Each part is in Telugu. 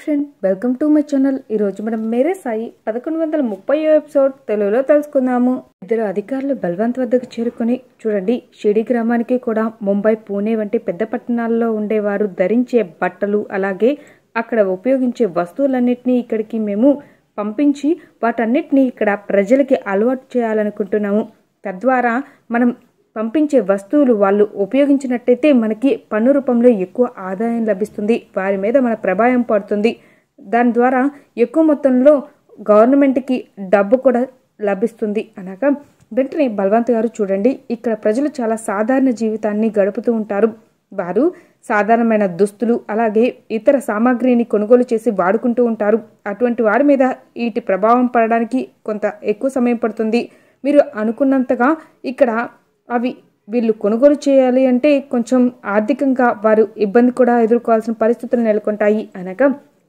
friend welcome to my channel ఈరోజు మనం మేరే సాయి పదకొండు వందల ముప్పై ఎపిసోడ్ తెలుగులో తెలుసుకుందాము ఇద్దరు అధికారులు బల్వంత్ వద్దకు చేరుకొని చూడండి షిడి గ్రామానికి కూడా ముంబై పూణే వంటి పెద్ద పట్టణాల్లో ఉండేవారు ధరించే బట్టలు అలాగే అక్కడ ఉపయోగించే వస్తువులన్నింటినీ ఇక్కడికి మేము పంపించి వాటన్నిటినీ ఇక్కడ ప్రజలకి అలవాటు చేయాలనుకుంటున్నాము తద్వారా మనం పంపించే వస్తువులు వాళ్ళు ఉపయోగించినట్టయితే మనకి పన్ను రూపంలో ఎక్కువ ఆదాయం లభిస్తుంది వారి మీద మన ప్రభావం పడుతుంది దాని ద్వారా ఎక్కువ మొత్తంలో గవర్నమెంట్కి డబ్బు కూడా లభిస్తుంది అనగా వెంటనే బల్వంత్ గారు చూడండి ఇక్కడ ప్రజలు చాలా సాధారణ జీవితాన్ని గడుపుతూ ఉంటారు వారు సాధారణమైన దుస్తులు అలాగే ఇతర సామాగ్రిని కొనుగోలు చేసి వాడుకుంటూ ఉంటారు అటువంటి వారి మీద వీటి ప్రభావం పడడానికి కొంత ఎక్కువ సమయం పడుతుంది మీరు అనుకున్నంతగా ఇక్కడ అవి వీళ్ళు కొనుగోలు చేయాలి అంటే కొంచెం ఆర్థికంగా వారు ఇబ్బంది కూడా ఎదుర్కోవాల్సిన పరిస్థితులు నెలకొంటాయి అనగా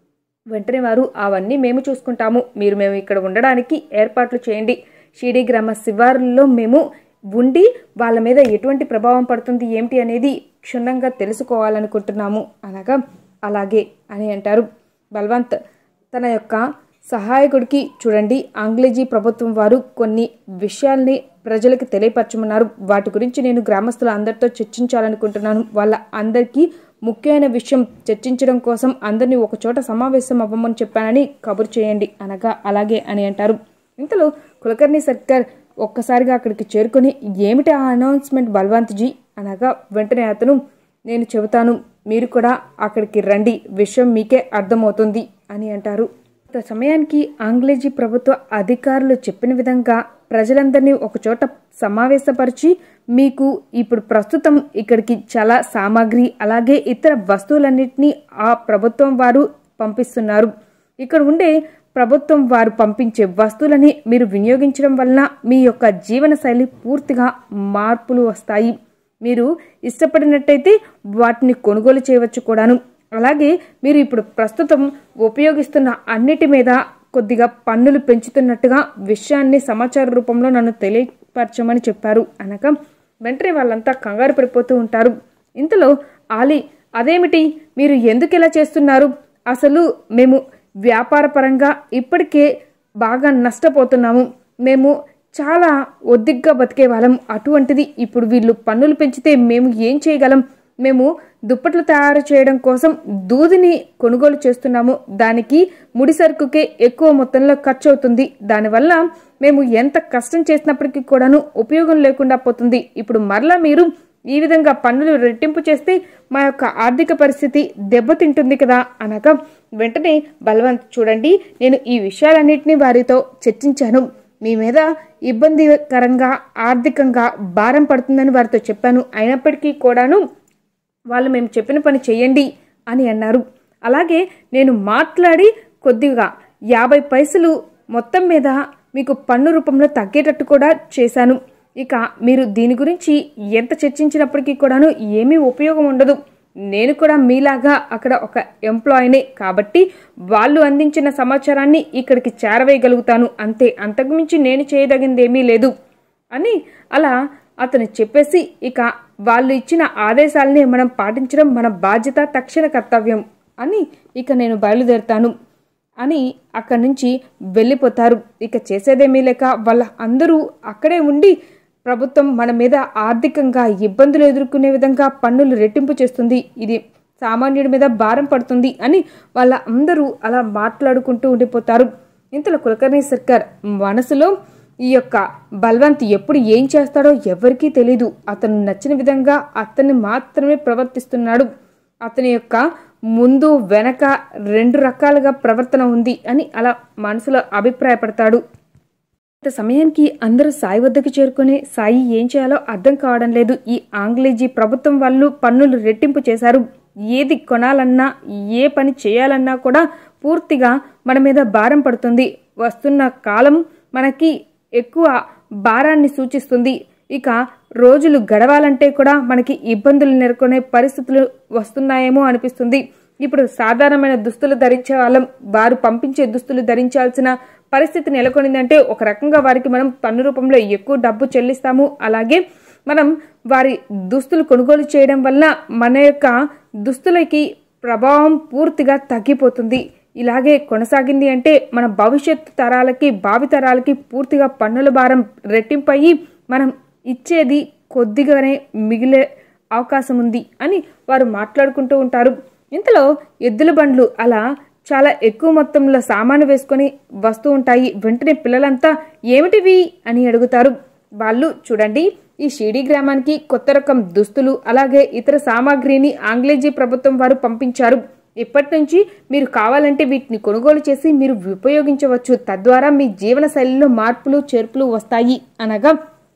వెంటనే వారు అవన్నీ మేము చూసుకుంటాము మీరు మేము ఇక్కడ ఉండడానికి ఏర్పాట్లు చేయండి షిడి గ్రామ శివారుల్లో మేము ఉండి వాళ్ళ మీద ఎటువంటి ప్రభావం పడుతుంది ఏమిటి అనేది క్షుణ్ణంగా తెలుసుకోవాలనుకుంటున్నాము అనగా అలాగే అని అంటారు బల్వంత్ తన యొక్క సహాయకుడికి చూడండి ఆంగ్లేజీ ప్రభుత్వం వారు కొన్ని విషయాల్ని ప్రజలకు తెలియపరచమన్నారు వాటి గురించి నేను గ్రామస్తుల అందరితో చర్చించాలనుకుంటున్నాను వాళ్ళ అందరికీ ముఖ్యమైన విషయం చర్చించడం కోసం అందరినీ ఒక చోట సమావేశం అవ్వమని చెప్పానని కబురు చేయండి అనగా అలాగే అని అంటారు ఇంతలో కులకర్ణి సర్కార్ ఒక్కసారిగా అక్కడికి చేరుకొని ఏమిటి ఆ అనౌన్స్మెంట్ బల్వంత్జీ అనగా వెంటనే అతను నేను చెబుతాను మీరు కూడా అక్కడికి రండి విషయం మీకే అర్థమవుతుంది అని అంటారు కొంత సమయానికి ఆంగ్లేజీ ప్రభుత్వ అధికారులు చెప్పిన విధంగా ప్రజలందరినీ ఒకచోట సమావేశపరిచి మీకు ఇప్పుడు ప్రస్తుతం ఇక్కడికి చాలా సామాగ్రి అలాగే ఇతర వస్తువులన్నింటినీ ఆ ప్రభుత్వం వారు పంపిస్తున్నారు ఇక్కడ ఉండే ప్రభుత్వం వారు పంపించే వస్తువులని మీరు వినియోగించడం వలన మీ యొక్క జీవన శైలి పూర్తిగా మార్పులు వస్తాయి మీరు ఇష్టపడినట్టయితే వాటిని కొనుగోలు చేయవచ్చు కూడాను అలాగే మీరు ఇప్పుడు ప్రస్తుతం ఉపయోగిస్తున్న అన్నిటి మీద కొద్దిగా పన్నులు పెంచుతున్నట్టుగా విషయాన్ని సమాచార రూపంలో నన్ను తెలియపరచమని చెప్పారు అనగా వెంటనే వాళ్ళంతా కంగారు పడిపోతూ ఉంటారు ఇంతలో ఆలీ అదేమిటి మీరు ఎందుకు ఇలా చేస్తున్నారు అసలు మేము వ్యాపారపరంగా ఇప్పటికే బాగా నష్టపోతున్నాము మేము చాలా ఒద్దిగ్గా బతికే వాళ్ళం అటువంటిది ఇప్పుడు వీళ్ళు పన్నులు పెంచితే మేము ఏం చేయగలం మేము దుప్పట్లు తయారు చేయడం కోసం దూదిని కొనుగోలు చేస్తున్నాము దానికి ముడి సరుకుకే ఎక్కువ మొత్తంలో ఖర్చు అవుతుంది దానివల్ల మేము ఎంత కష్టం చేసినప్పటికీ కూడాను ఉపయోగం లేకుండా పోతుంది ఇప్పుడు మరలా మీరు ఈ విధంగా పన్నులు రెట్టింపు చేస్తే మా యొక్క ఆర్థిక పరిస్థితి దెబ్బతింటుంది కదా అనగా వెంటనే బలవంత్ చూడండి నేను ఈ విషయాలన్నింటినీ వారితో చర్చించాను మీ మీద ఇబ్బందికరంగా ఆర్థికంగా భారం పడుతుందని వారితో చెప్పాను అయినప్పటికీ కూడాను వాళ్ళు మేము చెప్పిన పని చెయ్యండి అని అన్నారు అలాగే నేను మాట్లాడి కొద్దిగా యాభై పైసలు మొత్తం మీద మీకు పన్ను రూపంలో తగ్గేటట్టు కూడా చేశాను ఇక మీరు దీని గురించి ఎంత చర్చించినప్పటికీ కూడాను ఏమీ ఉపయోగం ఉండదు నేను కూడా మీలాగా అక్కడ ఒక ఎంప్లాయీనే కాబట్టి వాళ్ళు అందించిన సమాచారాన్ని ఇక్కడికి చేరవేయగలుగుతాను అంతే అంతకుమించి నేను చేయదగింది ఏమీ లేదు అని అలా అతను చెప్పేసి ఇక వాళ్ళు ఇచ్చిన ఆదేశాలని మనం పాటించడం మన బాధ్యత తక్షణ కర్తవ్యం అని ఇక నేను బయలుదేరుతాను అని అక్కడి నుంచి వెళ్ళిపోతారు ఇక చేసేదేమీ లేక వాళ్ళ అందరూ అక్కడే ఉండి ప్రభుత్వం మన మీద ఆర్థికంగా ఇబ్బందులు ఎదుర్కొనే విధంగా పన్నులు రెట్టింపు చేస్తుంది ఇది సామాన్యుడి మీద భారం పడుతుంది అని వాళ్ళ అందరూ అలా మాట్లాడుకుంటూ ఉండిపోతారు ఇంతలో కులకర్ణి సర్కార్ మనసులో ఈ యొక్క బల్వంత్ ఎప్పుడు ఏం చేస్తాడో ఎవరికీ తెలీదు అతను నచ్చిన విధంగా అతన్ని మాత్రమే ప్రవర్తిస్తున్నాడు అతని యొక్క ముందు వెనక రెండు రకాలుగా ప్రవర్తన ఉంది అని అలా మనసులో అభిప్రాయపడతాడు ఇంత సమయానికి అందరూ సాయి వద్దకు చేరుకుని సాయి ఏం చేయాలో అర్థం కావడం లేదు ఈ ఆంగ్లేజీ ప్రభుత్వం వాళ్ళు పన్నులు రెట్టింపు చేశారు ఏది కొనాలన్నా ఏ పని చేయాలన్నా కూడా పూర్తిగా మన మీద భారం పడుతుంది వస్తున్న కాలం మనకి ఎక్కువ భారాన్ని సూచిస్తుంది ఇక రోజులు గడవాలంటే కూడా మనకి ఇబ్బందులు నెలకొనే పరిస్థితులు వస్తున్నాయేమో అనిపిస్తుంది ఇప్పుడు సాధారణమైన దుస్తులు ధరించే వాళ్ళం వారు పంపించే దుస్తులు ధరించాల్సిన పరిస్థితి నెలకొనిందంటే ఒక రకంగా వారికి మనం పన్ను రూపంలో ఎక్కువ డబ్బు చెల్లిస్తాము అలాగే మనం వారి దుస్తులు కొనుగోలు చేయడం వల్ల మన యొక్క దుస్తులకి ప్రభావం పూర్తిగా తగ్గిపోతుంది ఇలాగే కొనసాగింది అంటే మన భవిష్యత్ తరాలకి భావి తరాలకి పూర్తిగా పన్నుల భారం రెట్టింపయ్యి మనం ఇచ్చేది కొద్దిగానే మిగిలే అవకాశం ఉంది అని వారు మాట్లాడుకుంటూ ఉంటారు ఇంతలో ఎద్దుల బండ్లు అలా చాలా ఎక్కువ మొత్తంలో సామాను వేసుకొని వస్తూ ఉంటాయి వెంటనే పిల్లలంతా ఏమిటివి అని అడుగుతారు వాళ్ళు చూడండి ఈ షిరిడి గ్రామానికి కొత్త రకం దుస్తులు అలాగే ఇతర సామాగ్రిని ఆంగ్లేజీ ప్రభుత్వం వారు పంపించారు ఇప్పటి నుంచి మీరు కావాలంటే వీటిని కొనుగోలు చేసి మీరు ఉపయోగించవచ్చు తద్వారా మీ జీవన శైలిలో మార్పులు చేర్పులు వస్తాయి అనగా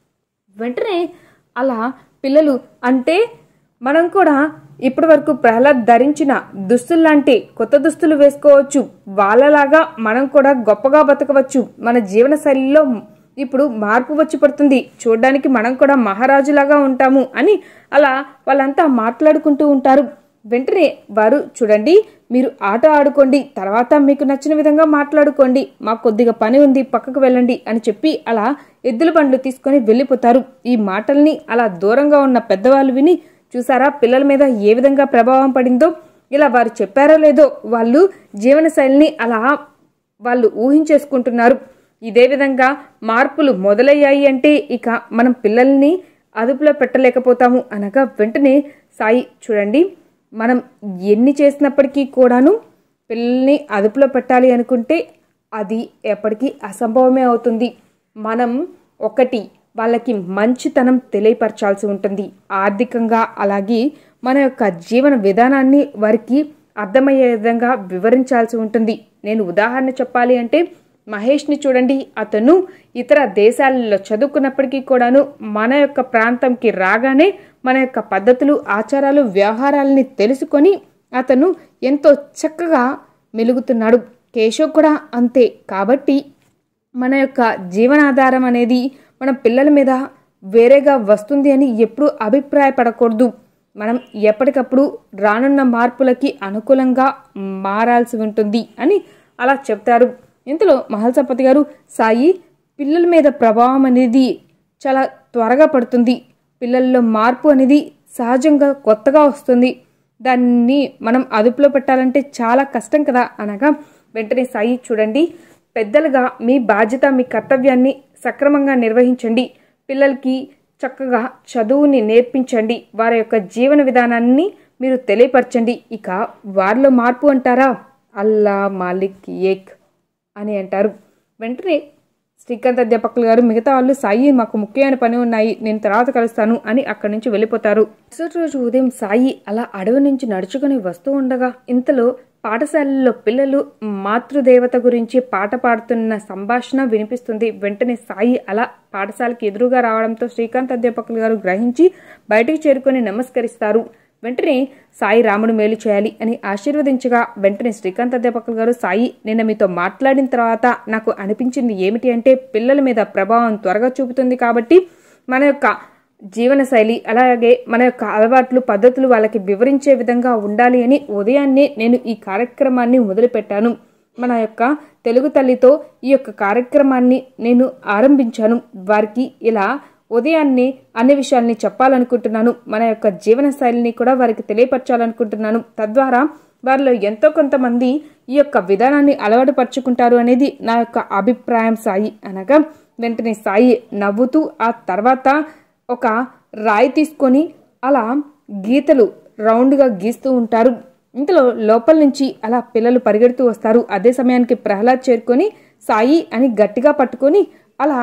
వెంటనే అలా పిల్లలు అంటే మనం కూడా ఇప్పటి వరకు ప్రహ్లాద్ ధరించిన దుస్తుల్లాంటి కొత్త దుస్తులు వేసుకోవచ్చు వాళ్ళలాగా మనం కూడా గొప్పగా బతకవచ్చు మన జీవన శైలిలో ఇప్పుడు మార్పు వచ్చి పడుతుంది చూడడానికి మనం కూడా మహారాజులాగా ఉంటాము అని అలా వాళ్ళంతా మాట్లాడుకుంటూ ఉంటారు వెంటనే వారు చూడండి మీరు ఆట ఆడుకోండి తర్వాత మీకు నచ్చిన విధంగా మాట్లాడుకోండి మాకు కొద్దిగా పని ఉంది పక్కకు వెళ్ళండి అని చెప్పి అలా ఎద్దుల బండ్లు తీసుకొని వెళ్ళిపోతారు ఈ మాటల్ని అలా దూరంగా ఉన్న పెద్దవాళ్ళు విని చూసారా పిల్లల మీద ఏ విధంగా ప్రభావం పడిందో ఇలా వారు చెప్పారో లేదో వాళ్ళు జీవనశైలిని అలా వాళ్ళు ఊహించేసుకుంటున్నారు ఇదే విధంగా మార్పులు మొదలయ్యాయి అంటే ఇక మనం పిల్లల్ని అదుపులో పెట్టలేకపోతాము అనగా వెంటనే సాయి చూడండి మనం ఎన్ని చేసినప్పటికీ కూడాను పిల్లల్ని అదుపులో పెట్టాలి అనుకుంటే అది ఎప్పటికీ అసంభవమే అవుతుంది మనం ఒకటి వాళ్ళకి మంచితనం తెలియపరచాల్సి ఉంటుంది ఆర్థికంగా అలాగే మన యొక్క జీవన విధానాన్ని వారికి అర్థమయ్యే విధంగా వివరించాల్సి ఉంటుంది నేను ఉదాహరణ చెప్పాలి అంటే మహేష్ని చూడండి అతను ఇతర దేశాలలో చదువుకున్నప్పటికీ కూడాను మన యొక్క ప్రాంతంకి రాగానే మన యొక్క పద్ధతులు ఆచారాలు వ్యవహారాలని తెలుసుకొని అతను ఎంతో చక్కగా మెలుగుతున్నాడు కేశవ్ కూడా అంతే కాబట్టి మన యొక్క జీవనాధారం అనేది మన పిల్లల మీద వేరేగా వస్తుంది అని ఎప్పుడూ అభిప్రాయపడకూడదు మనం ఎప్పటికప్పుడు రానున్న మార్పులకి అనుకూలంగా మారాల్సి ఉంటుంది అని అలా చెప్తారు ఇంతలో మహల్సపతి గారు సాయి పిల్లల మీద ప్రభావం అనేది చాలా త్వరగా పడుతుంది పిల్లల్లో మార్పు అనేది సహజంగా కొత్తగా వస్తుంది దాన్ని మనం అదుపులో పెట్టాలంటే చాలా కష్టం కదా అనగా వెంటనే సాయి చూడండి పెద్దలుగా మీ బాధ్యత మీ కర్తవ్యాన్ని సక్రమంగా నిర్వహించండి పిల్లలకి చక్కగా చదువుని నేర్పించండి వారి యొక్క జీవన విధానాన్ని మీరు తెలియపరచండి ఇక వారిలో మార్పు అంటారా అల్లా మాలిక్ ఏక్ అని అంటారు వెంటనే శ్రీకాంత్ అధ్యాపకులు గారు మిగతా వాళ్ళు సాయి మాకు ముఖ్యమైన పని ఉన్నాయి నేను తర్వాత కలుస్తాను అని అక్కడి నుంచి వెళ్ళిపోతారు మరుసటి రోజు ఉదయం సాయి అలా అడవి నుంచి నడుచుకుని వస్తూ ఉండగా ఇంతలో పాఠశాలలో పిల్లలు మాతృదేవత గురించి పాట పాడుతున్న సంభాషణ వినిపిస్తుంది వెంటనే సాయి అలా పాఠశాలకి ఎదురుగా రావడంతో శ్రీకాంత్ అధ్యాపకులు గారు గ్రహించి బయటకు చేరుకొని నమస్కరిస్తారు వెంటనే సాయి రాముడు మేలు చేయాలి అని ఆశీర్వదించగా వెంటనే శ్రీకాంత్ అధ్యాపకులు గారు సాయి నిన్న మీతో మాట్లాడిన తర్వాత నాకు అనిపించింది ఏమిటి అంటే పిల్లల మీద ప్రభావం త్వరగా చూపుతుంది కాబట్టి మన యొక్క జీవన శైలి అలాగే మన యొక్క అలవాట్లు పద్ధతులు వాళ్ళకి వివరించే విధంగా ఉండాలి అని ఉదయాన్నే నేను ఈ కార్యక్రమాన్ని మొదలుపెట్టాను మన యొక్క తెలుగు తల్లితో ఈ యొక్క కార్యక్రమాన్ని నేను ఆరంభించాను వారికి ఇలా ఉదయాన్నే అన్ని విషయాల్ని చెప్పాలనుకుంటున్నాను మన యొక్క జీవన శైలిని కూడా వారికి తెలియపరచాలనుకుంటున్నాను తద్వారా వారిలో ఎంతో కొంతమంది ఈ యొక్క విధానాన్ని అలవాటు పరుచుకుంటారు అనేది నా యొక్క అభిప్రాయం సాయి అనగా వెంటనే సాయి నవ్వుతూ ఆ తర్వాత ఒక రాయి తీసుకొని అలా గీతలు రౌండ్గా గీస్తూ ఉంటారు ఇంతలో లోపల నుంచి అలా పిల్లలు పరిగెడుతూ వస్తారు అదే సమయానికి ప్రహ్లాద్ చేరుకొని సాయి అని గట్టిగా పట్టుకొని అలా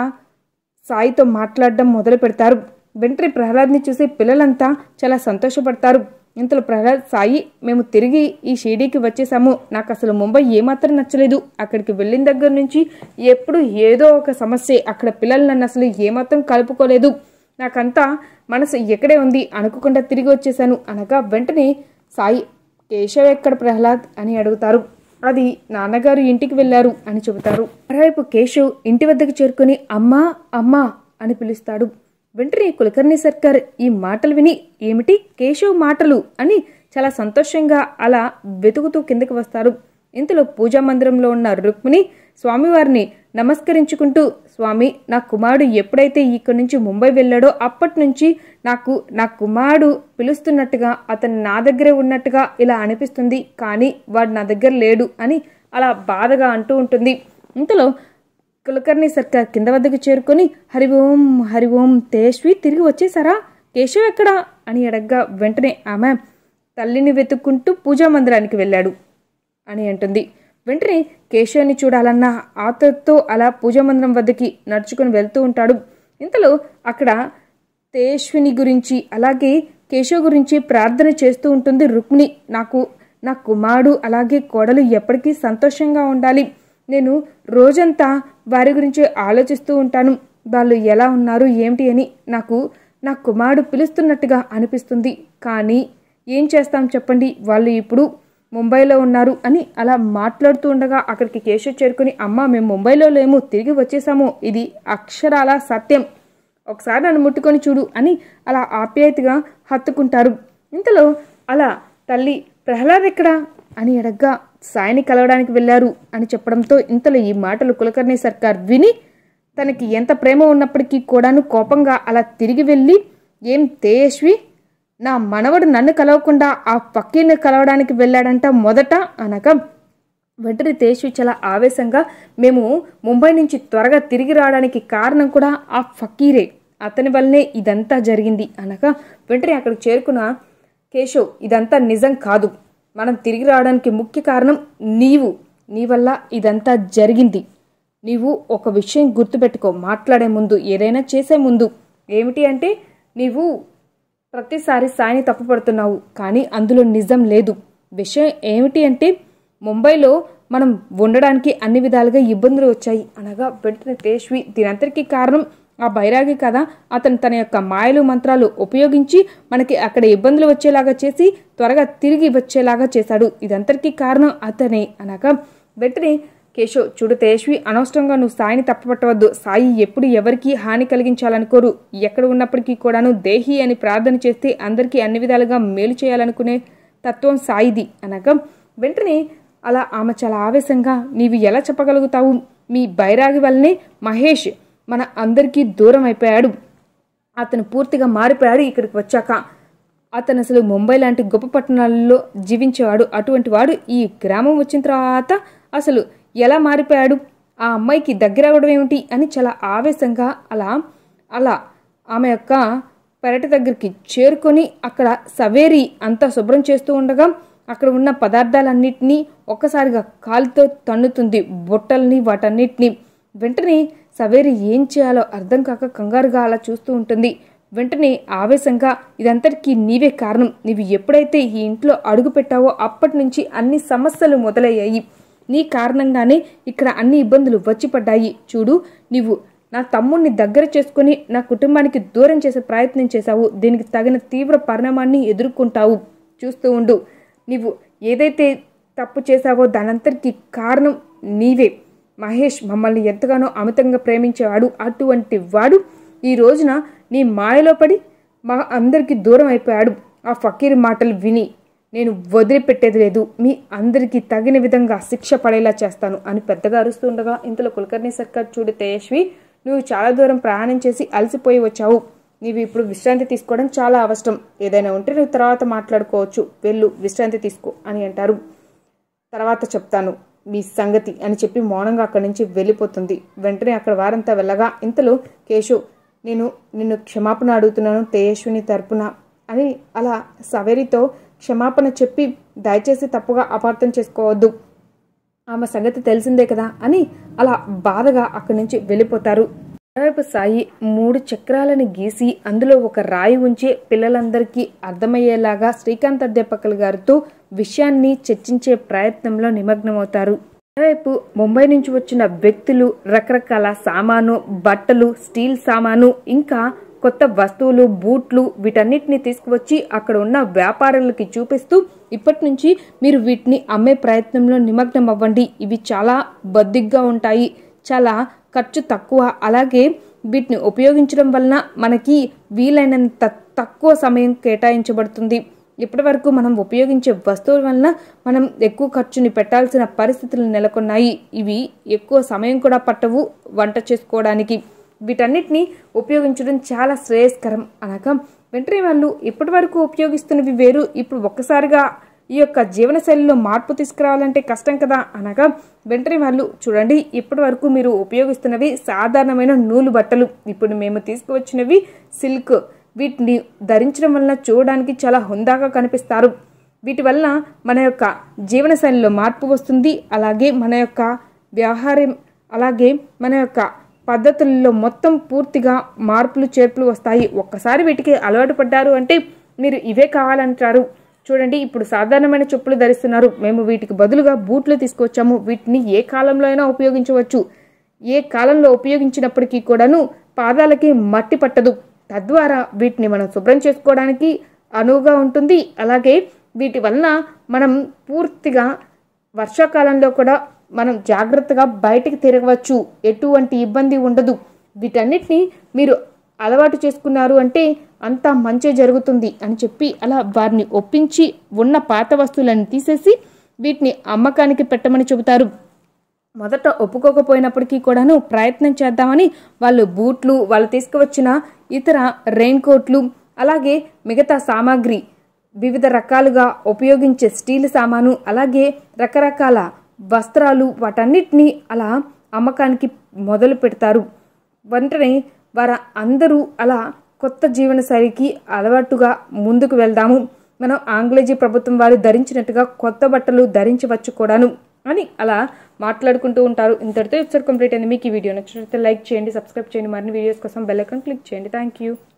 సాయితో మాట్లాడడం మొదలు పెడతారు వెంటనే ప్రహ్లాద్ని చూసి పిల్లలంతా చాలా సంతోషపడతారు ఇంతలో ప్రహ్లాద్ సాయి మేము తిరిగి ఈ షిరిడీకి వచ్చేసాము నాకు అసలు ముంబై ఏమాత్రం నచ్చలేదు అక్కడికి వెళ్ళిన దగ్గర నుంచి ఎప్పుడు ఏదో ఒక సమస్య అక్కడ పిల్లలు నన్ను అసలు ఏమాత్రం కలుపుకోలేదు నాకంతా మనసు ఎక్కడే ఉంది అనుకోకుండా తిరిగి వచ్చేసాను అనగా వెంటనే సాయి కేశవ్ ఎక్కడ ప్రహ్లాద్ అని అడుగుతారు అది నాన్నగారు ఇంటికి వెళ్ళారు అని చెబుతారు మరోవైపు కేశవ్ ఇంటి వద్దకు చేరుకుని అమ్మా అమ్మా అని పిలుస్తాడు వెంటనే కులకర్ణి సర్కార్ ఈ మాటలు విని ఏమిటి కేశవ్ మాటలు అని చాలా సంతోషంగా అలా వెతుకుతూ కిందకి వస్తారు ఇంతలో పూజా మందిరంలో ఉన్న రుక్మిణి స్వామివారిని నమస్కరించుకుంటూ స్వామి నా కుమారుడు ఎప్పుడైతే ఇక్కడి నుంచి ముంబై వెళ్ళాడో అప్పటి నుంచి నాకు నా కుమారుడు పిలుస్తున్నట్టుగా అతను నా దగ్గరే ఉన్నట్టుగా ఇలా అనిపిస్తుంది కానీ వాడు నా దగ్గర లేడు అని అలా బాధగా అంటూ ఉంటుంది ఇంతలో కులకర్ణి సర్కార్ కింద వద్దకు చేరుకొని హరి ఓం హరి ఓం తేజ్వి తిరిగి వచ్చేసారా కేశవ్ ఎక్కడా అని అడగ్గా వెంటనే ఆమె తల్లిని వెతుక్కుంటూ పూజా మందిరానికి వెళ్ళాడు అని అంటుంది వెంటనే కేశవ్ని చూడాలన్న ఆతతో అలా పూజా మందిరం వద్దకి నడుచుకుని వెళ్తూ ఉంటాడు ఇంతలో అక్కడ తేష్విని గురించి అలాగే కేశవ్ గురించి ప్రార్థన చేస్తూ ఉంటుంది రుక్మిణి నాకు నా కుమారుడు అలాగే కోడలు ఎప్పటికీ సంతోషంగా ఉండాలి నేను రోజంతా వారి గురించి ఆలోచిస్తూ ఉంటాను వాళ్ళు ఎలా ఉన్నారు ఏమిటి అని నాకు నా కుమారుడు పిలుస్తున్నట్టుగా అనిపిస్తుంది కానీ ఏం చేస్తాం చెప్పండి వాళ్ళు ఇప్పుడు ముంబైలో ఉన్నారు అని అలా మాట్లాడుతూ ఉండగా అక్కడికి కేశవ్ చేరుకుని అమ్మ మేము ముంబైలో లేము తిరిగి వచ్చేసాము ఇది అక్షరాల సత్యం ఒకసారి నన్ను ముట్టుకొని చూడు అని అలా ఆప్యాయతగా హత్తుకుంటారు ఇంతలో అలా తల్లి ప్రహ్లాద్ ఎక్కడా అని అడగ్గా సాయిని కలవడానికి వెళ్ళారు అని చెప్పడంతో ఇంతలో ఈ మాటలు కులకర్ణి సర్కార్ విని తనకి ఎంత ప్రేమ ఉన్నప్పటికీ కూడాను కోపంగా అలా తిరిగి వెళ్ళి ఏం తేజస్వి నా మనవడు నన్ను కలవకుండా ఆ పక్కీని కలవడానికి వెళ్ళాడంట మొదట అనగా వెంటనే తేజస్వి చాలా ఆవేశంగా మేము ముంబై నుంచి త్వరగా తిరిగి రావడానికి కారణం కూడా ఆ ఫకీరే అతని వల్లనే ఇదంతా జరిగింది అనగా వెంటనే అక్కడికి చేరుకున్న కేశవ్ ఇదంతా నిజం కాదు మనం తిరిగి రావడానికి ముఖ్య కారణం నీవు నీ వల్ల ఇదంతా జరిగింది నీవు ఒక విషయం గుర్తుపెట్టుకో మాట్లాడే ముందు ఏదైనా చేసే ముందు ఏమిటి అంటే నీవు ప్రతిసారి సాయిని తప్పుపడుతున్నావు కానీ అందులో నిజం లేదు విషయం ఏమిటి అంటే ముంబైలో మనం ఉండడానికి అన్ని విధాలుగా ఇబ్బందులు వచ్చాయి అనగా వెంటనే తేష్వి దీనంతటికీ కారణం ఆ బైరాగి కదా అతను తన యొక్క మాయలు మంత్రాలు ఉపయోగించి మనకి అక్కడ ఇబ్బందులు వచ్చేలాగా చేసి త్వరగా తిరిగి వచ్చేలాగా చేశాడు ఇదంతటికీ కారణం అతనే అనగా వెంటనే కేశవ్ చూడు తేష్వి అనవసరంగా నువ్వు సాయిని తప్పపట్టవద్దు సాయి ఎప్పుడు ఎవరికి హాని కలిగించాలనుకోరు ఎక్కడ ఉన్నప్పటికీ కూడాను దేహి అని ప్రార్థన చేస్తే అందరికీ అన్ని విధాలుగా మేలు చేయాలనుకునే తత్వం సాయిది అనగా వెంటనే అలా ఆమె చాలా ఆవేశంగా నీవు ఎలా చెప్పగలుగుతావు మీ బైరాగి వల్లనే మహేష్ మన అందరికీ దూరం అయిపోయాడు అతను పూర్తిగా మారిపోయాడు ఇక్కడికి వచ్చాక అతను అసలు ముంబై లాంటి గొప్ప పట్టణాలలో జీవించేవాడు అటువంటి వాడు ఈ గ్రామం వచ్చిన తర్వాత అసలు ఎలా మారిపోయాడు ఆ అమ్మాయికి దగ్గర అవ్వడం ఏమిటి అని చాలా ఆవేశంగా అలా అలా ఆమె యొక్క పెరటి దగ్గరికి చేరుకొని అక్కడ సవేరి అంతా శుభ్రం చేస్తూ ఉండగా అక్కడ ఉన్న పదార్థాలన్నింటినీ ఒక్కసారిగా కాలుతో తన్నుతుంది బుట్టల్ని వాటన్నిటిని వెంటనే సవేరి ఏం చేయాలో అర్థం కాక కంగారుగా అలా చూస్తూ ఉంటుంది వెంటనే ఆవేశంగా ఇదంతటికీ నీవే కారణం నీవు ఎప్పుడైతే ఈ ఇంట్లో అడుగు పెట్టావో అప్పటి నుంచి అన్ని సమస్యలు మొదలయ్యాయి నీ కారణంగానే ఇక్కడ అన్ని ఇబ్బందులు వచ్చి పడ్డాయి చూడు నీవు నా తమ్ముణ్ణి దగ్గర చేసుకుని నా కుటుంబానికి దూరం చేసే ప్రయత్నం చేశావు దీనికి తగిన తీవ్ర పరిణామాన్ని ఎదుర్కొంటావు చూస్తూ ఉండు నీవు ఏదైతే తప్పు చేశావో దానంతటికీ కారణం నీవే మహేష్ మమ్మల్ని ఎంతగానో అమితంగా ప్రేమించేవాడు అటువంటి వాడు ఈ రోజున నీ మాయలో పడి మా అందరికీ దూరం అయిపోయాడు ఆ ఫకీర్ మాటలు విని నేను వదిలిపెట్టేది లేదు మీ అందరికీ తగిన విధంగా శిక్ష పడేలా చేస్తాను అని పెద్దగా అరుస్తుండగా ఇంతలో కులకర్ణి సర్కార్ చూడు తేజస్వి నువ్వు చాలా దూరం ప్రయాణం చేసి అలసిపోయి వచ్చావు నీవు ఇప్పుడు విశ్రాంతి తీసుకోవడం చాలా అవసరం ఏదైనా ఉంటే నువ్వు తర్వాత మాట్లాడుకోవచ్చు వెళ్ళు విశ్రాంతి తీసుకో అని అంటారు తర్వాత చెప్తాను మీ సంగతి అని చెప్పి మౌనంగా అక్కడి నుంచి వెళ్ళిపోతుంది వెంటనే అక్కడ వారంతా వెళ్ళగా ఇంతలో కేశవ్ నేను నిన్ను క్షమాపణ అడుగుతున్నాను తేజస్విని తరపున అని అలా సవేరితో క్షమాపణ చెప్పి దయచేసి తప్పుగా అపార్థం చేసుకోవద్దు ఆమె సంగతి తెలిసిందే కదా అని అలా బాధగా అక్కడి నుంచి వెళ్ళిపోతారు మరోవైపు సాయి మూడు చక్రాలను గీసి అందులో ఒక రాయి ఉంచి పిల్లలందరికీ అర్థమయ్యేలాగా శ్రీకాంత్ అధ్యాపకులు గారితో విషయాన్ని చర్చించే ప్రయత్నంలో నిమగ్నమవుతారు మరోవైపు ముంబై నుంచి వచ్చిన వ్యక్తులు రకరకాల సామాను బట్టలు స్టీల్ సామాను ఇంకా కొత్త వస్తువులు బూట్లు వీటన్నిటిని తీసుకువచ్చి అక్కడ ఉన్న వ్యాపారులకి చూపిస్తూ ఇప్పటి నుంచి మీరు వీటిని అమ్మే ప్రయత్నంలో నిమగ్నం అవ్వండి ఇవి చాలా బద్దిగ్గా ఉంటాయి చాలా ఖర్చు తక్కువ అలాగే వీటిని ఉపయోగించడం వలన మనకి వీలైనంత తక్కువ సమయం కేటాయించబడుతుంది ఇప్పటి వరకు మనం ఉపయోగించే వస్తువుల వలన మనం ఎక్కువ ఖర్చుని పెట్టాల్సిన పరిస్థితులు నెలకొన్నాయి ఇవి ఎక్కువ సమయం కూడా పట్టవు వంట చేసుకోవడానికి వీటన్నిటిని ఉపయోగించడం చాలా శ్రేయస్కరం అనగా వెంటనే వాళ్ళు ఇప్పటి వరకు ఉపయోగిస్తున్నవి వేరు ఇప్పుడు ఒక్కసారిగా ఈ యొక్క జీవనశైలిలో మార్పు తీసుకురావాలంటే కష్టం కదా అనగా వెంటనే వాళ్ళు చూడండి ఇప్పటి వరకు మీరు ఉపయోగిస్తున్నవి సాధారణమైన నూలు బట్టలు ఇప్పుడు మేము తీసుకువచ్చినవి సిల్క్ వీటిని ధరించడం వలన చూడడానికి చాలా హుందాగా కనిపిస్తారు వీటి వలన మన యొక్క జీవనశైలిలో మార్పు వస్తుంది అలాగే మన యొక్క వ్యవహారం అలాగే మన యొక్క పద్ధతుల్లో మొత్తం పూర్తిగా మార్పులు చేర్పులు వస్తాయి ఒక్కసారి వీటికి అలవాటు పడ్డారు అంటే మీరు ఇవే కావాలంటారు చూడండి ఇప్పుడు సాధారణమైన చెప్పులు ధరిస్తున్నారు మేము వీటికి బదులుగా బూట్లు తీసుకొచ్చాము వీటిని ఏ కాలంలో అయినా ఉపయోగించవచ్చు ఏ కాలంలో ఉపయోగించినప్పటికీ కూడాను పాదాలకి మట్టి పట్టదు తద్వారా వీటిని మనం శుభ్రం చేసుకోవడానికి అనువుగా ఉంటుంది అలాగే వీటి వలన మనం పూర్తిగా వర్షాకాలంలో కూడా మనం జాగ్రత్తగా బయటికి తిరగవచ్చు ఎటువంటి ఇబ్బంది ఉండదు వీటన్నిటిని మీరు అలవాటు చేసుకున్నారు అంటే అంతా మంచి జరుగుతుంది అని చెప్పి అలా వారిని ఒప్పించి ఉన్న పాత వస్తువులను తీసేసి వీటిని అమ్మకానికి పెట్టమని చెబుతారు మొదట ఒప్పుకోకపోయినప్పటికీ కూడాను ప్రయత్నం చేద్దామని వాళ్ళు బూట్లు వాళ్ళు తీసుకువచ్చిన ఇతర రెయిన్ కోట్లు అలాగే మిగతా సామాగ్రి వివిధ రకాలుగా ఉపయోగించే స్టీల్ సామాను అలాగే రకరకాల వస్త్రాలు వాటన్నిటినీ అలా అమ్మకానికి మొదలు పెడతారు వెంటనే వారు అందరూ అలా కొత్త జీవనశైలికి అలవాటుగా ముందుకు వెళ్దాము మనం ఆంగ్లేజీ ప్రభుత్వం వారు ధరించినట్టుగా కొత్త బట్టలు ధరించవచ్చు కూడాను అని అలా మాట్లాడుకుంటూ ఉంటారు ఇంతటితో ఎపిసోడ్ కంప్లీట్ అయింది మీకు ఈ వీడియో నచ్చినట్లయితే లైక్ చేయండి సబ్స్క్రైబ్ చేయండి మరిన్ని వీడియోస్ కోసం బెల్ ఐకాన్ క్లిక్ చేయండి థ్యాంక్ యూ